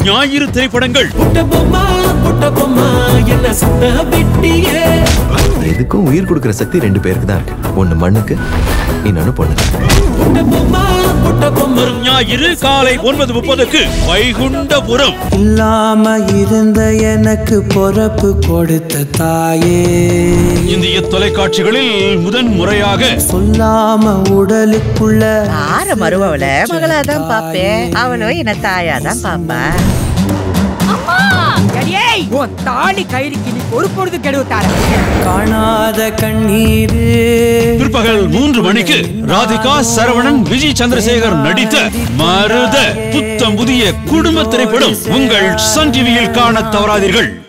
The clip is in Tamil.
ஞாயிறு திரைப்படங்கள் புட்ட பொம்மா புட்ட பொம்மா என்ன சுத்த விட்டியே எதுக்கும் உயிர் கொடுக்கிற சக்தி ரெண்டு பேருக்கு தான் இருக்கு ஒன்னு மண்ணுக்கு இன்னொன்னு பொண்ணுக்கு புட்ட பொம்மா புட்ட பொம்மா வரும் ஞாயிறு காலை ஒன்பது முப்பதுக்கு வைகுண்டபுரம் இல்லாம இருந்த எனக்கு பொறப்பு கொடுத்த தாயே இந்திய தொலைக்காட்சிகளில் முதன் முறையாக சொல்லாம உடலுக்குள்ள ஆற மருவவள மகளாதான் பாப்பேன் அவளும் என்ன தாயாதான் பாப்பா அடியேய் உன் தாலி கயிறுக்கு நீ ஒரு பொழுது கெடுத்தார காணாத கண்ணீரு பிற்பகல் மூன்று மணிக்கு ராதிகா சரவணன் விஜய் சந்திரசேகர் நடித்த மருத புத்தம் புதிய குடும்ப திரைப்படம் உங்கள் சன் டிவியில் காண தவறாதீர்கள்